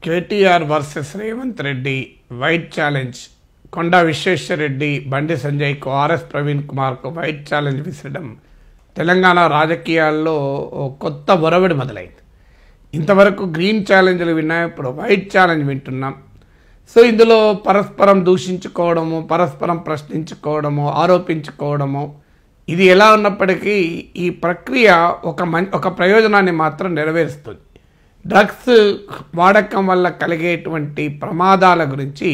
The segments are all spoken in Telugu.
KTR versus Revanth Reddy white challenge Konda Vishweshwar Reddy Bandi సంజయ్కు ఆర్ఎస్ ప్రవీణ్ కుమార్కు వైట్ ఛాలెంజ్ విసరడం తెలంగాణ రాజకీయాల్లో ఓ కొత్త ఒరవడి మొదలైంది ఇంతవరకు గ్రీన్ ఛాలెంజ్లు విన్నాం ఇప్పుడు వైట్ ఛాలెంజ్ వింటున్నాం సో ఇందులో పరస్పరం దూషించుకోవడము పరస్పరం ప్రశ్నించుకోవడము ఆరోపించుకోవడము ఇది ఎలా ఉన్నప్పటికీ ఈ ప్రక్రియ ఒక మం ఒక ప్రయోజనాన్ని మాత్రం నెరవేరుస్తుంది డ్రగ్స్ వాడకం వల్ల కలిగేటువంటి ప్రమాదాల గురించి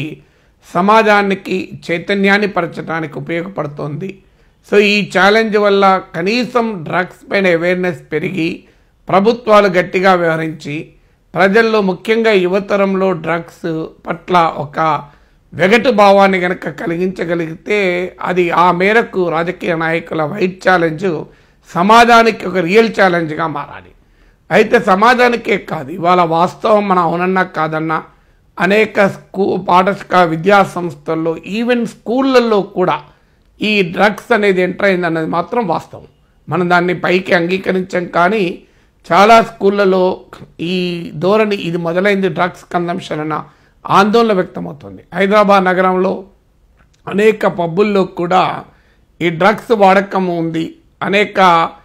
సమాజానికి చైతన్యాన్ని పరచడానికి ఉపయోగపడుతోంది సో ఈ ఛాలెంజ్ వల్ల కనీసం డ్రగ్స్ పైన అవేర్నెస్ పెరిగి ప్రభుత్వాలు గట్టిగా వ్యవహరించి ప్రజల్లో ముఖ్యంగా యువతరంలో డ్రగ్స్ పట్ల ఒక వెగటు భావాన్ని కనుక కలిగించగలిగితే అది ఆ మేరకు రాజకీయ నాయకుల వైట్ ఛాలెంజ్ సమాజానికి ఒక రియల్ ఛాలెంజ్గా మారాలి అయితే సమాజానికే కాదు ఇవాళ వాస్తవం మనం అవునన్నా కాదన్నా అనేక స్కూ పాఠశ విద్యా సంస్థల్లో ఈవెన్ స్కూళ్ళల్లో కూడా ఈ డ్రగ్స్ అనేది ఎంటర్ అయింది అన్నది మాత్రం వాస్తవం మనం దాన్ని పైకి అంగీకరించాం కానీ చాలా స్కూళ్ళలో ఈ ధోరణి ఇది మొదలైంది డ్రగ్స్ కన్జంప్షన్ అన్న ఆందోళన వ్యక్తమవుతుంది హైదరాబాద్ నగరంలో అనేక పబ్బుల్లో కూడా ఈ డ్రగ్స్ వాడకం ఉంది అనేక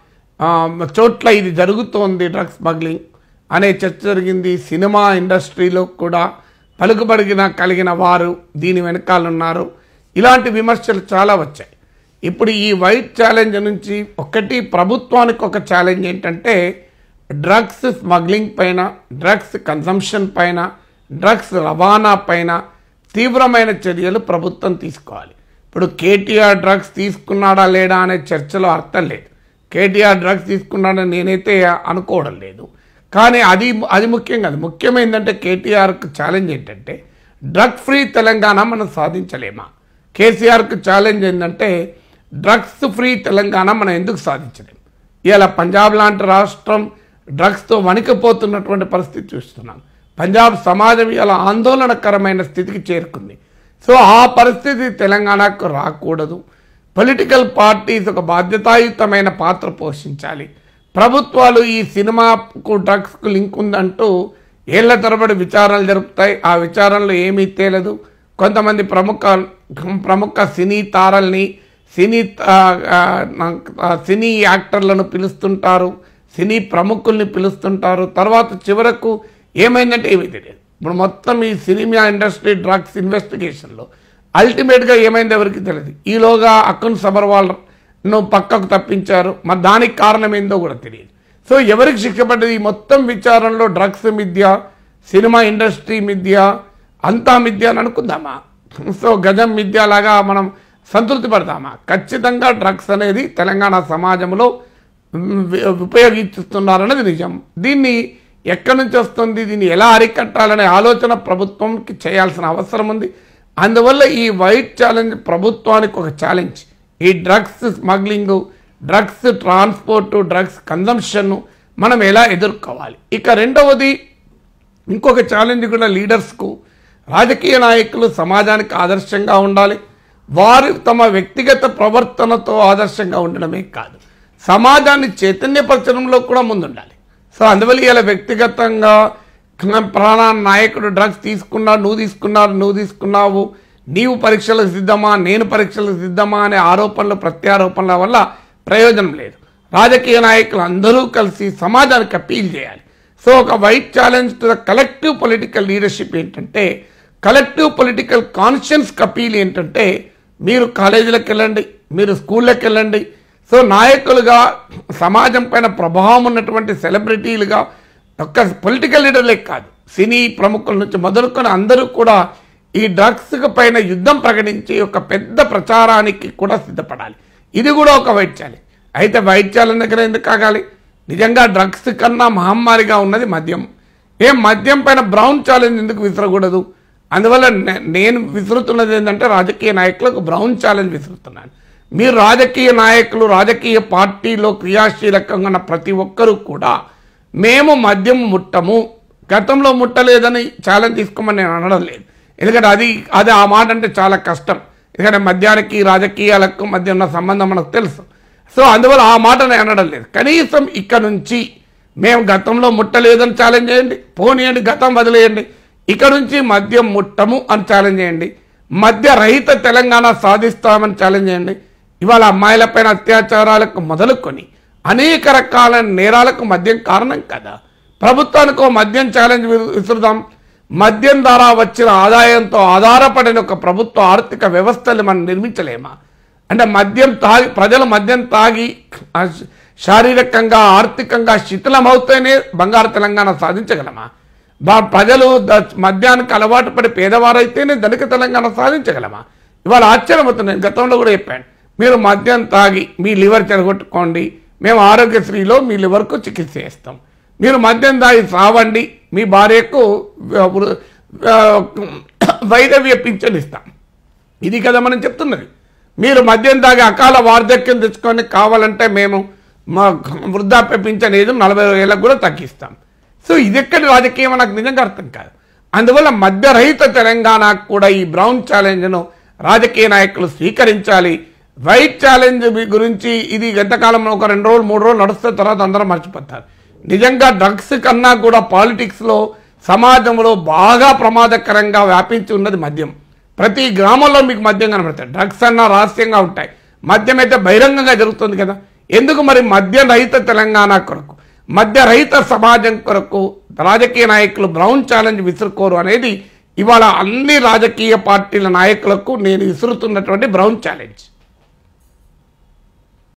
ఆ, చోట్ల ఇది జరుగుతోంది డ్రగ్స్ స్మగ్లింగ్ అనే చర్చ జరిగింది సినిమా ఇండస్ట్రీలో కూడా పలుకుబడిన కలిగిన వారు దీని వెనకాలన్నారు ఇలాంటి విమర్శలు చాలా వచ్చాయి ఇప్పుడు ఈ వైట్ ఛాలెంజ్ నుంచి ఒకటి ప్రభుత్వానికి ఒక ఛాలెంజ్ ఏంటంటే డ్రగ్స్ స్మగ్లింగ్ పైన డ్రగ్స్ కన్సంప్షన్ పైన డ్రగ్స్ రవాణా పైన తీవ్రమైన చర్యలు ప్రభుత్వం తీసుకోవాలి ఇప్పుడు కేటీఆర్ డ్రగ్స్ తీసుకున్నాడా లేడా అనే చర్చలో అర్థం లేదు కేటీఆర్ డ్రగ్స్ తీసుకున్నాడని నేనైతే అనుకోవడం లేదు కానీ అది అది ముఖ్యం కాదు ముఖ్యం ఏంటంటే కేటీఆర్కు ఛాలెంజ్ ఏంటంటే డ్రగ్ ఫ్రీ తెలంగాణ మనం సాధించలేమా కేసీఆర్కు ఛాలెంజ్ ఏంటంటే డ్రగ్స్ ఫ్రీ తెలంగాణ మనం ఎందుకు సాధించలేం ఇలా పంజాబ్ లాంటి రాష్ట్రం డ్రగ్స్తో వణికిపోతున్నటువంటి పరిస్థితి చూస్తున్నాం పంజాబ్ సమాజం ఇలా ఆందోళనకరమైన స్థితికి చేరుకుంది సో ఆ పరిస్థితి తెలంగాణకు రాకూడదు పొలిటికల్ పార్టీస్ ఒక బాధ్యతాయుతమైన పాత్ర పోషించాలి ప్రభుత్వాలు ఈ సినిమాకు డ్రగ్స్కు లింక్ ఉందంటూ ఏళ్ల తరబడి విచారణలు జరుపుతాయి ఆ విచారణలో ఏమీ తేలదు కొంతమంది ప్రముఖ ప్రముఖ సినీ తారల్ని సినీ ఆ, ఆ, సినీ యాక్టర్లను పిలుస్తుంటారు సినీ ప్రముఖుల్ని పిలుస్తుంటారు తర్వాత చివరకు ఏమైందంటే ఏమీ తెలియదు ఇప్పుడు మొత్తం ఈ సినిమా ఇండస్ట్రీ డ్రగ్స్ ఇన్వెస్టిగేషన్లో అల్టిమేట్గా ఏమైంది ఎవరికి తెలియదు ఈలోగా అక్కున్ సబర్వాల్ను పక్కకు తప్పించారు మరి దానికి కారణం ఏందో కూడా తెలియదు సో ఎవరికి శిక్ష పడ్డది ఈ మొత్తం విచారణలో డ్రగ్స్ మిథ్య సినిమా ఇండస్ట్రీ మిథ్య అంతా మిథ్య అని అనుకుందామా సో గజం మిథ్య లాగా మనం సంతృప్తి పడతామా ఖచ్చితంగా డ్రగ్స్ అనేది తెలంగాణ సమాజంలో మ్, వి- ఉపయోగిస్తున్నారన్నది నిజం దీన్ని ఎక్కడి నుంచి వస్తుంది దీన్ని ఎలా అరికట్టాలనే ఆలోచన ప్రభుత్వంకి చేయాల్సిన అవసరం ఉంది అందువల్ల ఈ వైట్ ఛాలెంజ్ ప్రభుత్వానికి ఒక ఛాలెంజ్ ఈ drugs smuggling drugs transport drugs consumption మనం ఎలా ఎదుర్కోవాలి ఇక రెండవది ఇంకొక ఛాలెంజ్ కూడా లీడర్స్కు రాజకీయ నాయకులు సమాజానికి ఆదర్శంగా ఉండాలి వారు తమ వ్యక్తిగత ప్రవర్తనతో ఆదర్శంగా ఉండడమే కాదు సమాజాన్ని చైతన్యపరచడంలో కూడా ముందుండాలి సో అందువల్ల ఇలా వ్యక్తిగతంగా ప్రాణ నాయకుడు డ్రగ్స్ తీసుకున్నాడు నువ్వు తీసుకున్నావు నువ్వు తీసుకున్నావు నీవు పరీక్షలకు సిద్ధమా నేను పరీక్షలకు సిద్ధమా అనే ఆరోపణలు ప్రత్యారోపణల వల్ల ప్రయోజనం లేదు రాజకీయ నాయకులు అందరూ కలిసి సమాజానికి అప్పీల్ చేయాలి సో ఒక white challenge to the collective political leadership ఏంటంటే కలెక్టివ్ పొలిటికల్ కాన్షియన్స్ అపీల్ ఏంటంటే మీరు కాలేజీలకు వెళ్ళండి మీరు స్కూళ్ళకి వెళ్ళండి సో నాయకులుగా సమాజం పైన ప్రభావం ఉన్నటువంటి సెలబ్రిటీలుగా ఒక్క పొలిటికల్ లీడర్లే కాదు సినీ ప్రముఖుల నుంచి మొదలుకొని అందరూ కూడా ఈ డ్రగ్స్ పైన యుద్ధం ప్రకటించి ఒక పెద్ద ప్రచారానికి కూడా సిద్ధపడాలి ఇది కూడా ఒక వైట్ ఛాలెంజ్ అయితే వైట్ ఛాలెంజ్ దగ్గర ఎందుకు ఆగాలి నిజంగా డ్రగ్స్ కన్నా మహమ్మారిగా ఉన్నది మద్యం ఏం మద్యం పైన బ్రౌన్ ఛాలెంజ్ ఎందుకు విసరకూడదు అందువల్ల నే- నేను విసురుతున్నది ఏంటంటే రాజకీయ నాయకులకు బ్రౌన్ ఛాలెంజ్ విసురుతున్నాను మీరు రాజకీయ నాయకులు రాజకీయ పార్టీలో క్రియాశీలకంగా ఉన్న ప్రతి ఒక్కరూ కూడా మేము మద్యం ముట్టము గతంలో ముట్టలేదని ఛాలెంజ్ తీసుకోమని నేను అనడం లేదు ఎందుకంటే అది అది ఆ మాట అంటే చాలా కష్టం ఎందుకంటే మద్యానికి రాజకీయాలకు మధ్య ఉన్న సంబంధం మనకు తెలుసు సో అందువల్ల ఆ మాట నేను అనడం లేదు కనీసం ఇక్కడ నుంచి మేము గతంలో ముట్టలేదని ఛాలెంజ్ చేయండి పోనీయండి గతం వదిలేయండి ఇక నుంచి మద్యం ముట్టము అని ఛాలెంజ్ చేయండి మద్య రహిత తెలంగాణ సాధిస్తామని ఛాలెంజ్ చేయండి ఇవాళ అమ్మాయిలపైన అత్యాచారాలకు మొదలుకొని అనేక రకాల నేరాలకు మద్యం కారణం కదా ప్రభుత్వానికి ఓ మద్యం ఛాలెంజ్ వి- విసురుదాం మద్యం ద్వారా వచ్చిన ఆదాయంతో ఆధారపడిన ఒక ప్రభుత్వ ఆర్థిక వ్యవస్థలు మనం నిర్మించలేమా అంటే మద్యం తాగి ప్రజలు మద్యం తాగి ఆ శ- శారీరకంగా ఆర్థికంగా శిథిలమవుతేనే బంగారు తెలంగాణ సాధించగలమా బా ప్రజలు ద- మద్యానికి అలవాటు పడి పేదవారైతేనే ధనిక తెలంగాణ సాధించగలమా ఇవాళ ఆశ్చర్యమవుతుంది నేను గతంలో కూడా చెప్పాను మీరు మద్యం తాగి మీ లివర్ చెడగొట్టుకోండి మేము ఆరోగ్యశ్రీలో మీ లివర్కు చికిత్స చేస్తాం మీరు మద్యం తాగి సావండి మీ భార్యకు ఆ, వృ- ఆ, వైదవ్య పింఛన్ ఇస్తాం ఇది కదా మనం చెప్తున్నది మీరు మద్యం తాగి అకాల వార్ధక్యం తెచ్చుకొని కావాలంటే మేము మా వృద్ధాప్య పింఛన్ ఏదో నలభై ఏళ్ళకు కూడా తగ్గిస్తాం సో ఇది ఎక్కడి రాజకీయం నాకు నిజంగా అర్థం కాదు అందువల్ల మద్యరహిత తెలంగాణకు కూడా ఈ బ్రౌన్ ఛాలెంజ్ను రాజకీయ నాయకులు స్వీకరించాలి వైట్ ఛాలెంజ్ మీ- గురించి ఇది ఎంతకాలంలో ఒక రెండు రోజులు మూడు రోజులు నడుస్తే తర్వాత అందరం మర్చిపోతారు నిజంగా డ్రగ్స్ కన్నా కూడా పాలిటిక్స్లో సమాజంలో బాగా ప్రమాదకరంగా వ్యాపించి ఉన్నది మద్యం ప్రతి గ్రామంలో మీకు మద్యం కనబడతాయి డ్రగ్స్ అన్న రహస్యంగా ఉంటాయి మద్యం అయితే బహిరంగంగా జరుగుతుంది కదా ఎందుకు మరి మద్య రహిత తెలంగాణ కొరకు మద్య రహిత సమాజం కొరకు రాజకీయ నాయకులు బ్రౌన్ ఛాలెంజ్ విసురుకోరు అనేది ఇవాళ అన్ని రాజకీయ పార్టీల నాయకులకు నేను విసురుతున్నటువంటి బ్రౌన్ ఛాలెంజ్